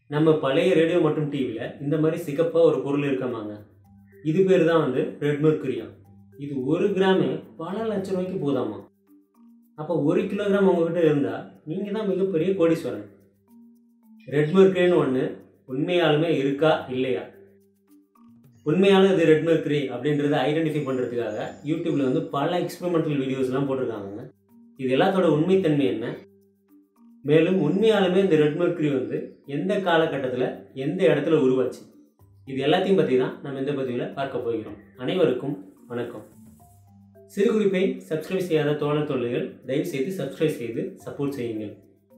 நம்ம பழைய ரேடியோ மற்றும் டிவியில் இந்த மாதிரி சிகப்பாக ஒரு பொருள் இருக்கமாங்க இது பேர் தான் வந்து ரெட் மெர்க்குரியா இது ஒரு கிராமே பல லட்ச ரூபாய்க்கு போதாமா அப்போ ஒரு கிலோகிராம் உங்ககிட்ட இருந்தால் நீங்கள் தான் மிகப்பெரிய கோடீஸ்வரன் ரெட் மெர்க்குரின்னு ஒன்று உண்மையாலுமே இருக்கா இல்லையா உண்மையாலும் இது ரெட் மெர்க்குரி அப்படின்றத ஐடென்டிஃபை பண்ணுறதுக்காக யூடியூப்பில் வந்து பல எக்ஸ்பெரிமெண்டல் வீடியோஸ்லாம் போட்டிருக்காங்க இது எல்லாத்தோட உண்மைத்தன்மை என்ன மேலும் உண்மையாலுமே இந்த ரெட் மெர்க்குரி வந்து எந்த காலகட்டத்தில் எந்த இடத்துல உருவாச்சு இது எல்லாத்தையும் பற்றி தான் நம்ம இந்த பதிவில் பார்க்க போகிறோம் அனைவருக்கும் வணக்கம் சிறு குறிப்பை சப்ஸ்கிரைப் செய்யாத தோழர் தொழில்கள் தயவு செய்து சப்ஸ்கிரைப் செய்து சப்போர்ட் செய்யுங்கள்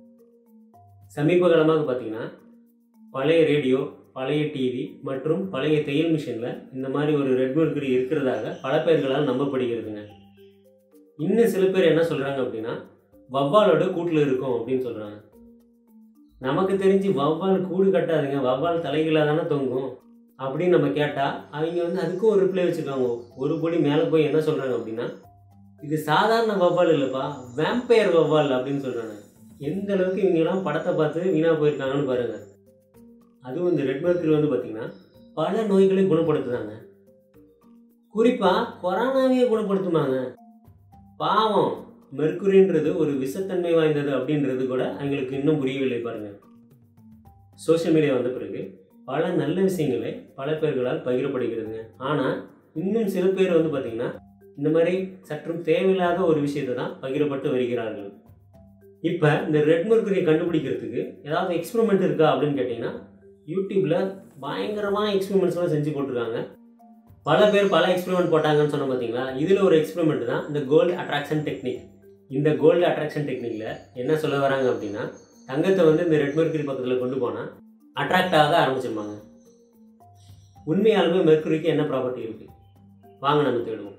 சமீப காலமாக பார்த்தீங்கன்னா பழைய ரேடியோ பழைய டிவி மற்றும் பழைய தையல் மிஷினில் இந்த மாதிரி ஒரு ரெட் மெர்க்குரி இருக்கிறதாக பல பேர்களால் நம்பப்படுகிறதுங்க இன்னும் சில பேர் என்ன சொல்கிறாங்க அப்படின்னா வவ்வாலோட கூட்டில் இருக்கும் அப்படின்னு சொல்கிறாங்க நமக்கு தெரிஞ்சு வவ்வால் கூடு கட்டாதுங்க வவ்வால் தலைகளாக தானே தொங்கும் அப்படின்னு நம்ம கேட்டால் அவங்க வந்து அதுக்கும் ஒரு ரிப்ளை வச்சுருக்காங்க ஒரு படி மேலே போய் என்ன சொல்கிறாங்க அப்படின்னா இது சாதாரண வவ்வால் இல்லைப்பா வேம்பயர் வவ்வால் அப்படின்னு சொல்கிறாங்க எந்த அளவுக்கு இவங்கெல்லாம் படத்தை பார்த்து வீணாக போயிருக்காங்கன்னு பாருங்கள் அதுவும் இந்த ரெட் மெர்க்குரி வந்து பார்த்திங்கன்னா பல நோய்களை குணப்படுத்துதாங்க குறிப்பாக கொரோனாவையே குணப்படுத்துமாங்க பாவம் மெர்க்குரின்றது ஒரு விஷத்தன்மை வாய்ந்தது அப்படின்றது கூட அவங்களுக்கு இன்னும் புரியவில்லை பாருங்கள் சோஷியல் மீடியா வந்த பிறகு பல நல்ல விஷயங்களை பல பேர்களால் பகிரப்படுகிறதுங்க ஆனால் இன்னும் சில பேர் வந்து பார்த்திங்கன்னா இந்த மாதிரி சற்றும் தேவையில்லாத ஒரு விஷயத்தை தான் பகிரப்பட்டு வருகிறார்கள் இப்போ இந்த ரெட் மெர்க்குரியை கண்டுபிடிக்கிறதுக்கு ஏதாவது எக்ஸ்பெரிமெண்ட் இருக்கா அப்படின்னு கேட்டிங்கன்னா யூடியூப்பில் பயங்கரமான எக்ஸ்பெரிமெண்ட்ஸ்லாம் செஞ்சு போட்டிருக்காங்க பல பேர் பல எக்ஸ்பெரிமெண்ட் போட்டாங்கன்னு சொன்ன பார்த்தீங்களா இதில் ஒரு எக்ஸ்பெரிமெண்ட் தான் இந்த கோல்டு அட்ராக்ஷன் டெக்னிக் இந்த கோல்டு அட்ராக்ஷன் டெக்னிக்கில் என்ன சொல்ல வராங்க அப்படின்னா தங்கத்தை வந்து இந்த ரெட் மெர்க்குரி பக்கத்தில் கொண்டு போனால் அட்ராக்ட் ஆக ஆரம்பிச்சிருப்பாங்க உண்மையாலுமே மெர்க்குரிக்கு என்ன ப்ராப்பர்ட்டி இருக்குது வாங்க நம்ம தேடுவோம்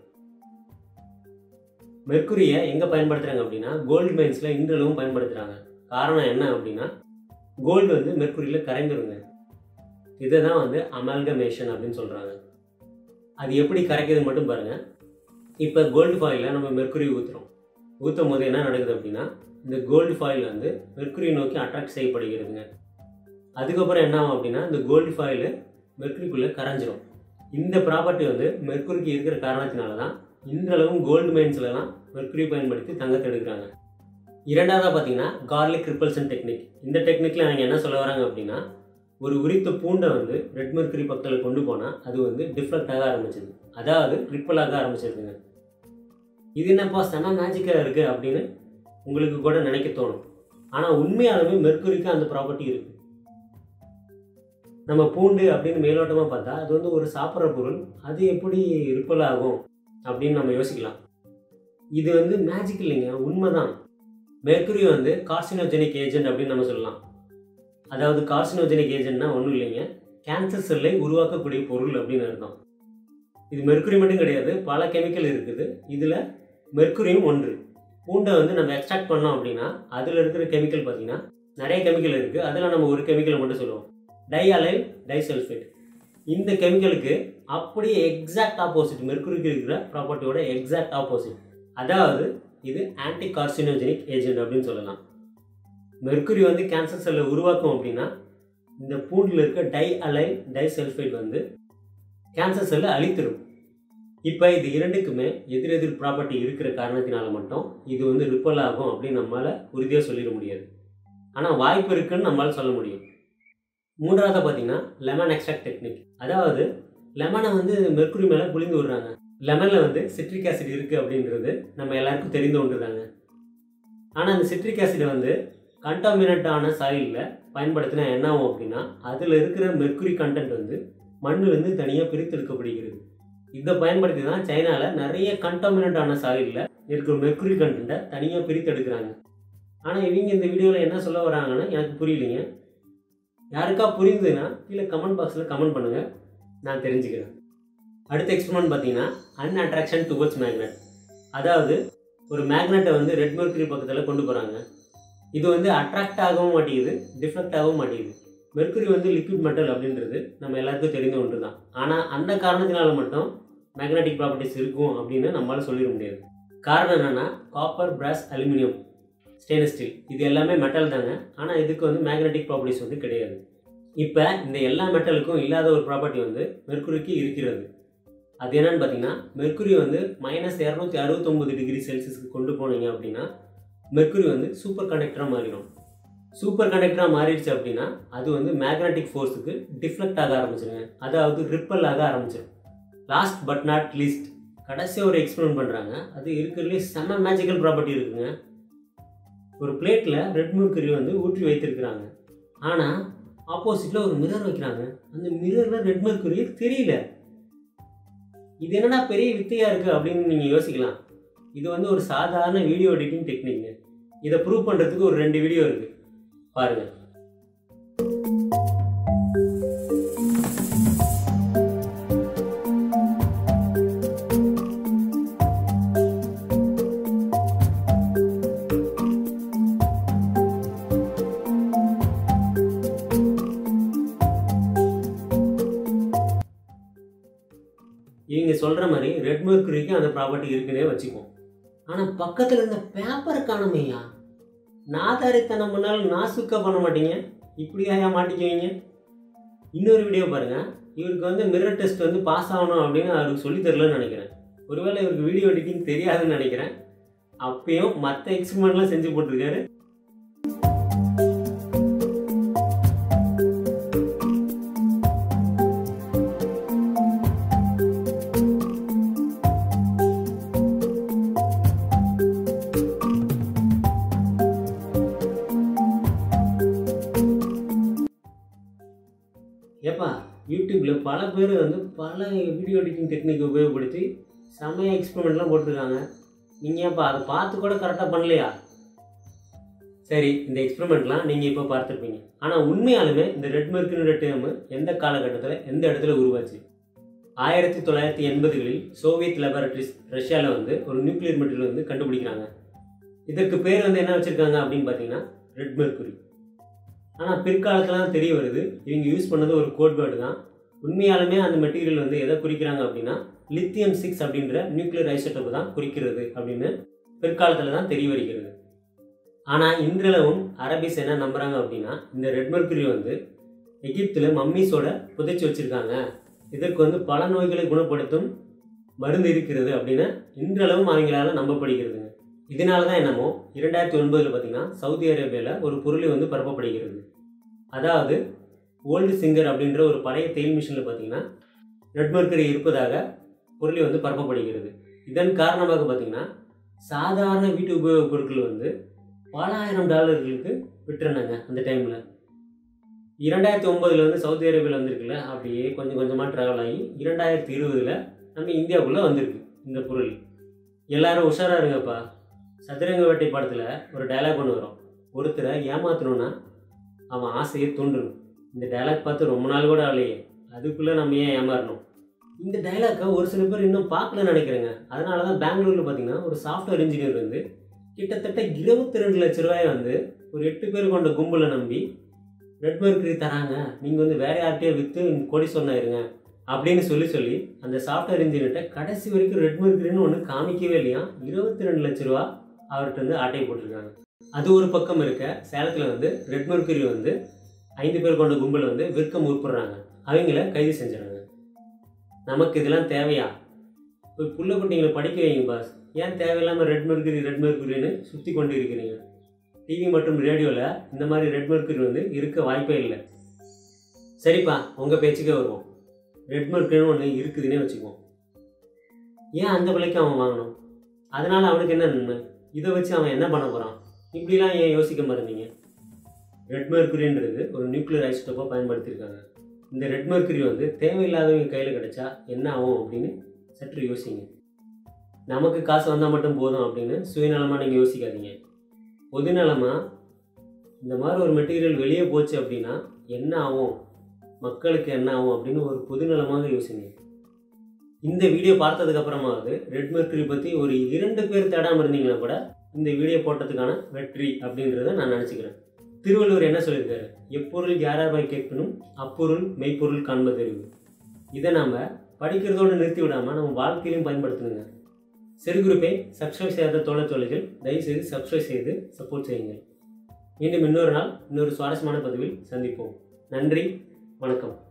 மெர்க்குரியை எங்கே பயன்படுத்துகிறாங்க அப்படின்னா கோல்டு மைன்ஸில் இன்றளவும் பயன்படுத்துகிறாங்க காரணம் என்ன அப்படின்னா கோல்டு வந்து மெர்க்குரியில் கரைந்துருங்க இதை தான் வந்து அமால்கமேஷன் அப்படின்னு சொல்கிறாங்க அது எப்படி கரைக்குதுன்னு மட்டும் பாருங்கள் இப்போ கோல்டு ஃபாயிலில் நம்ம மெர்க்குரி ஊற்றுறோம் ஊற்றும் போது என்ன நடக்குது அப்படின்னா இந்த கோல்டு ஃபாயில் வந்து மெர்க்குரி நோக்கி அட்ராக்ட் செய்யப்படுகிறதுங்க அதுக்கப்புறம் என்ன ஆகும் அப்படின்னா இந்த கோல்டு ஃபாயில் மெர்க்குரிக்குள்ளே கரைஞ்சிரும் இந்த ப்ராப்பர்ட்டி வந்து மெர்க்குரிக்கு இருக்கிற காரணத்தினால தான் இன்றளவும் கோல்டு மைன்ஸ்லலாம் மெர்க்குரி பயன்படுத்தி தங்கத்தை எடுக்கிறாங்க இரண்டாவதாக பார்த்தீங்கன்னா கார்லிக் ரிப்பல்சன் டெக்னிக் இந்த டெக்னிக்கில் அவங்க என்ன சொல்ல வராங்க அப்படின்னா ஒரு உரித்த பூண்டை வந்து ரெட் மெர்க்குரி பக்கத்தில் கொண்டு போனால் அது வந்து டிஃப்ளெக்ட் ஆக ஆரம்பிச்சது அதாவது ரிப்பல் ஆக ஆரம்பிச்சிருதுங்க இது என்னப்பா செம மேஜிக்காக இருக்குது அப்படின்னு உங்களுக்கு கூட நினைக்க தோணும் ஆனால் உண்மையாலுமே மெர்க்குரிக்கு அந்த ப்ராப்பர்ட்டி இருக்குது நம்ம பூண்டு அப்படின்னு மேலோட்டமாக பார்த்தா அது வந்து ஒரு சாப்பிட்ற பொருள் அது எப்படி ரிப்பல் ஆகும் அப்படின்னு நம்ம யோசிக்கலாம் இது வந்து மேஜிக் இல்லைங்க உண்மைதான் மெர்க்குரி வந்து கார்சினோஜெனிக் ஏஜென்ட் அப்படின்னு நம்ம சொல்லலாம் அதாவது கார்சினோஜெனிக் ஏஜென்ட்னா ஒன்றும் இல்லைங்க கேன்சர் செல்லை உருவாக்கக்கூடிய பொருள் அப்படின்னு அர்த்தம் இது மெர்க்குரி மட்டும் கிடையாது பல கெமிக்கல் இருக்குது இதில் மெர்க்குரியும் ஒன்று பூண்டை வந்து நம்ம எக்ஸ்ட்ராக்ட் பண்ணோம் அப்படின்னா அதில் இருக்கிற கெமிக்கல் பார்த்திங்கன்னா நிறைய கெமிக்கல் இருக்குது அதில் நம்ம ஒரு கெமிக்கலை மட்டும் சொல்லுவோம் டை அலைல் டைசல்ஃபேட் இந்த கெமிக்கலுக்கு அப்படியே எக்ஸாக்ட் ஆப்போசிட் மெர்க்குரிக்கு இருக்கிற ப்ராப்பர்ட்டியோட எக்ஸாக்ட் ஆப்போசிட் அதாவது இது ஆன்டி கார்சினோஜெனிக் ஏஜென்ட் அப்படின்னு சொல்லலாம் மெர்க்குரி வந்து கேன்சர் செல்லை உருவாக்கும் அப்படின்னா இந்த பூண்டில் இருக்க டை அலைல் டைசல்ஃபைட் வந்து கேன்சர் செல்லை அழித்திரும் இப்போ இது இரண்டுக்குமே எதிரெதிர் ப்ராப்பர்ட்டி இருக்கிற காரணத்தினால மட்டும் இது வந்து ரிப்பல் ஆகும் அப்படின்னு நம்மளால் உறுதியாக சொல்லிட முடியாது ஆனால் வாய்ப்பு இருக்குன்னு நம்மளால் சொல்ல முடியும் மூன்றாவது பார்த்தீங்கன்னா லெமன் எக்ஸ்ட்ராக்ட் டெக்னிக் அதாவது லெமனை வந்து மெர்க்குரி மேலே புளிந்து விடுறாங்க லெமனில் வந்து சிட்ரிக் ஆசிட் இருக்குது அப்படின்றது நம்ம எல்லாருக்கும் தெரிந்து ஒன்றுதாங்க ஆனால் அந்த சிட்ரிக் ஆசிடை வந்து கண்டாமினட்டான சாயிலில் பயன்படுத்தினா என்ன ஆகும் அப்படின்னா அதில் இருக்கிற மெர்க்குரி கண்டென்ட் வந்து மண்ணிலிருந்து தனியாக பிரித்தெடுக்கப்படுகிறது இதை பயன்படுத்தி தான் சைனாவில் நிறைய கண்டாமினட்டான சாயிலில் இருக்கிற மெர்க்குரி கண்டென்ட்டை தனியாக பிரித்தெடுக்கிறாங்க ஆனால் இவங்க இந்த வீடியோவில் என்ன சொல்ல வராங்கன்னு எனக்கு புரியலைங்க யாருக்கா புரியுதுன்னா கீழே கமெண்ட் பாக்ஸில் கமெண்ட் பண்ணுங்கள் நான் தெரிஞ்சுக்கிறேன் அடுத்த எக்ஸ்பெரிமெண்ட் பார்த்தீங்கன்னா அன் அட்ராக்ஷன் டுவர்ட்ஸ் மேக்னெட் அதாவது ஒரு மேக்னெட்டை வந்து ரெட் மெர்க்குரி பக்கத்தில் கொண்டு போகிறாங்க இது வந்து அட்ராக்ட் ஆகவும் மாட்டேங்குது டிஃப்ளெக்ட் ஆகவும் மாட்டேங்குது மெர்க்குரி வந்து லிக்விட் மெட்டல் அப்படின்றது நம்ம எல்லாருக்கும் தெரிந்த ஒன்று தான் ஆனால் அந்த காரணத்தினால மட்டும் மேக்னெட்டிக் ப்ராப்பர்ட்டிஸ் இருக்கும் அப்படின்னு நம்மளால் சொல்லிட முடியாது காரணம் என்னென்னா copper brass aluminium stainless steel இது எல்லாமே மெட்டல் தாங்க ஆனால் இதுக்கு வந்து மேக்னெட்டிக் ப்ராப்பர்ட்டிஸ் வந்து கிடையாது இப்போ இந்த எல்லா மெட்டலுக்கும் இல்லாத ஒரு ப்ராப்பர்ட்டி வந்து மெர்க்குரிக்கு இருக்கிறது அது என்னன்னு பார்த்தீங்கன்னா மெர்க்குரி வந்து மைனஸ் இரநூத்தி அறுபத்தொம்பது டிகிரி செல்சியஸ்க்கு கொண்டு போனீங்க அப்படின்னா மெர்க்குரி வந்து சூப்பர் கண்டக்டராக மாறிடும் சூப்பர் கண்டக்டராக மாறிடுச்சு அப்படின்னா அது வந்து மேக்னெட்டிக் ஃபோர்ஸுக்கு டிஃப்ளெக்ட் ஆக ஆரம்பிச்சிருங்க அதாவது ரிப்பல் ஆக ஆரம்பிச்சிடும் லாஸ்ட் பட் நாட் லீஸ்ட் கடைசியாக ஒரு எக்ஸ்பெரிமெண்ட் பண்ணுறாங்க அது இருக்கிறதுலே செம்ம மேஜிக்கல் ப்ராப்பர்ட்டி இருக்குங்க ஒரு பிளேட்டில் ரெட் மெர்க்குரி வந்து ஊற்றி வைத்திருக்கிறாங்க ஆனால் ஆப்போசிட்டில் ஒரு மிரர் வைக்கிறாங்க அந்த மிரரில் ரெட் மெர்க்குரி தெரியல இது என்னடா பெரிய வித்தையாக இருக்குது அப்படின்னு நீங்கள் யோசிக்கலாம் இது வந்து ஒரு சாதாரண வீடியோ எடிட்டிங் டெக்னிக்ங்க இதை ப்ரூவ் பண்ணுறதுக்கு ஒரு ரெண்டு வீடியோ இருக்குது பாருங்கள் இவங்க சொல்கிற மாதிரி ரெட் மெர்க்குரிக்கு அந்த ப்ராப்பர்ட்டி இருக்குன்னே வச்சுக்குவோம் ஆனால் பக்கத்தில் இருந்த பேப்பர் காணுமையா நாதாரித்தனம் பண்ணாலும் நாசுக்கா பண்ண மாட்டீங்க இப்படியா மாட்டிக்குவீங்க இன்னொரு வீடியோ பாருங்கள் இவருக்கு வந்து மிரர் டெஸ்ட் வந்து பாஸ் ஆகணும் அப்படின்னு அவருக்கு சொல்லி தரலன்னு நினைக்கிறேன் ஒருவேளை இவருக்கு வீடியோ எடிட்டிங் தெரியாதுன்னு நினைக்கிறேன் அப்பயும் மற்ற எக்ஸ்பெரிமெண்ட்லாம் செஞ்சு போட்டிருக்காரு ஏப்பா யூடியூப்பில் பல பேர் வந்து பல வீடியோ எடிட்டிங் டெக்னிக் உபயோகப்படுத்தி செமையாக எக்ஸ்பெரிமெண்ட்லாம் போட்டிருக்காங்க நீங்கள் ஏப்பா அதை பார்த்து கூட கரெக்டாக பண்ணலையா சரி இந்த எக்ஸ்பெரிமெண்ட்லாம் நீங்கள் இப்போ பார்த்துருப்பீங்க ஆனால் உண்மையாலுமே இந்த ரெட் மெர்க்குன்ற டேர்ம் எந்த காலகட்டத்தில் எந்த இடத்துல உருவாச்சு ஆயிரத்தி தொள்ளாயிரத்தி எண்பதுகளில் சோவியத் லெபரட்டரிஸ் ரஷ்யாவில் வந்து ஒரு நியூக்ளியர் மெட்டீரியல் வந்து கண்டுபிடிக்கிறாங்க இதற்கு பேர் வந்து என்ன வச்சுருக்காங்க அப்படின்னு பார்த்தீங்கன்னா ரெட் மெர்க்குரி ஆனால் பிற்காலத்தில் தான் தெரிய வருது இவங்க யூஸ் பண்ணது ஒரு கோட் வேர்டு தான் உண்மையாலுமே அந்த மெட்டீரியல் வந்து எதை குறிக்கிறாங்க அப்படின்னா லித்தியம் சிக்ஸ் அப்படின்ற நியூக்ளியர் ஐசோட்டோப்பு தான் குறிக்கிறது அப்படின்னு பிற்காலத்தில் தான் தெரிய வருகிறது ஆனால் இன்றளவும் அரபிஸ் என்ன நம்புகிறாங்க அப்படின்னா இந்த ரெட் மெர்க்குரி வந்து எகிப்தில் மம்மீஸோட புதைச்சி வச்சுருக்காங்க இதற்கு வந்து பல நோய்களை குணப்படுத்தும் மருந்து இருக்கிறது அப்படின்னு இன்றளவும் அவங்களால நம்பப்படுகிறதுங்க இதனால தான் என்னமோ இரண்டாயிரத்தி ஒன்பதில் பார்த்தீங்கன்னா சவுதி அரேபியாவில் ஒரு பொருளை வந்து பரப்பப்படுகிறது அதாவது ஓல்டு சிங்கர் அப்படின்ற ஒரு பழைய தேயில் மிஷினில் பார்த்தீங்கன்னா ரெட் மர்க்கரி இருப்பதாக பொருளை வந்து பரப்பப்படுகிறது இதன் காரணமாக பார்த்தீங்கன்னா சாதாரண வீட்டு உபயோகப் பொருட்கள் வந்து பல ஆயிரம் டாலர்களுக்கு விட்டுருந்தாங்க அந்த டைமில் இரண்டாயிரத்தி ஒம்பதில் வந்து சவுதி அரேபியாவில் வந்திருக்குல்ல அப்படியே கொஞ்சம் கொஞ்சமாக ட்ராவல் ஆகி இரண்டாயிரத்தி இருபதில் நம்ம இந்தியாவுக்குள்ளே வந்திருக்கு இந்த பொருள் எல்லாரும் உஷாராக இருங்கப்பா சதுரங்க வேட்டை படத்தில் ஒரு டைலாக் ஒன்று வரும் ஒருத்தரை ஏமாத்தணும்னா அவன் ஆசையை தூண்டணும் இந்த டைலாக் பார்த்து ரொம்ப நாள் கூட ஆகலையே அதுக்குள்ளே நம்ம ஏன் ஏமாறணும் இந்த டைலாக்கை ஒரு சில பேர் இன்னும் பார்க்கலன்னு நினைக்கிறேங்க அதனால தான் பெங்களூரில் பார்த்தீங்கன்னா ஒரு சாஃப்ட்வேர் இன்ஜினியர் வந்து கிட்டத்தட்ட இருபத்தி ரெண்டு லட்ச ரூபாயை வந்து ஒரு எட்டு பேர் கொண்ட கும்பலை நம்பி ரெட் மெர்க்கரி தராங்க நீங்கள் வந்து வேற யார்கிட்டயோ விற்று கொடி சொன்னாயிருங்க அப்படின்னு சொல்லி சொல்லி அந்த சாஃப்ட்வேர் இன்ஜினியர்கிட்ட கடைசி வரைக்கும் ரெட் மெர்க்கரின்னு ஒன்று காமிக்கவே இல்லையா இருபத்தி ரெண்டு லட்ச ரூபா அவர்கிட்ட வந்து ஆட்டை போட்டிருக்காங்க அது ஒரு பக்கம் இருக்க சேலத்தில் வந்து ரெட் மெர்க்கரி வந்து ஐந்து பேர் கொண்ட கும்பல் வந்து விற்க முற்படுறாங்க அவங்கள கைது செஞ்சுறாங்க நமக்கு இதெல்லாம் தேவையா போய் புள்ள குட்டிங்களை படிக்க வைங்க பாஸ் ஏன் தேவையில்லாமல் ரெட் மெர்க்குரி ரெட் மெர்க்குரின்னு சுற்றி கொண்டு இருக்கிறீங்க டிவி மற்றும் ரேடியோவில் இந்த மாதிரி ரெட் மெர்க்குரி வந்து இருக்க வாய்ப்பே இல்லை சரிப்பா உங்கள் பேச்சுக்கே வருவோம் ரெட் மெர்க்குரின்னு ஒன்று இருக்குதுன்னே வச்சுக்குவோம் ஏன் அந்த விலைக்கு அவன் வாங்கணும் அதனால் அவனுக்கு என்ன நன்மை இதை வச்சு அவன் என்ன பண்ண போகிறான் இப்படிலாம் ஏன் யோசிக்க மாட்டேங்க ரெட் மெர்க்குரின்றது ஒரு நியூக்ளியர் ஐஸ்டோப்பாக பயன்படுத்தியிருக்காங்க இந்த ரெட் மெர்க்குரி வந்து தேவையில்லாதவங்க கையில் கிடைச்சா என்ன ஆகும் அப்படின்னு சற்று யோசிங்க நமக்கு காசு வந்தால் மட்டும் போதும் அப்படின்னு சுயநலமாக நீங்கள் யோசிக்காதீங்க பொதுநலமாக இந்த மாதிரி ஒரு மெட்டீரியல் வெளியே போச்சு அப்படின்னா என்ன ஆகும் மக்களுக்கு என்ன ஆகும் அப்படின்னு ஒரு பொதுநலமாக யோசிங்க இந்த வீடியோ பார்த்ததுக்கு அப்புறமாவது ரெட் மெர்க்குரி பற்றி ஒரு இரண்டு பேர் தேடாமல் இருந்தீங்கன்னா கூட இந்த வீடியோ போட்டதுக்கான வெற்றி அப்படின்றத நான் நினச்சிக்கிறேன் திருவள்ளுவர் என்ன சொல்லியிருக்காரு எப்பொருள் யாராபாய் கேட்கணும் அப்பொருள் மெய்ப்பொருள் காண்பதறிவு இதை நாம் படிக்கிறதோடு நிறுத்தி விடாமல் நம்ம வாழ்க்கையிலும் பயன்படுத்தணுங்க சிறு குரூப்பை சப்ஸ்கிரைப் செய்யாத தோழ தோழிகள் தயவுசெய்து சப்ஸ்கிரைப் செய்து சப்போர்ட் செய்யுங்கள் மீண்டும் இன்னொரு நாள் இன்னொரு சுவாரஸ்யமான பதிவில் சந்திப்போம் நன்றி வணக்கம்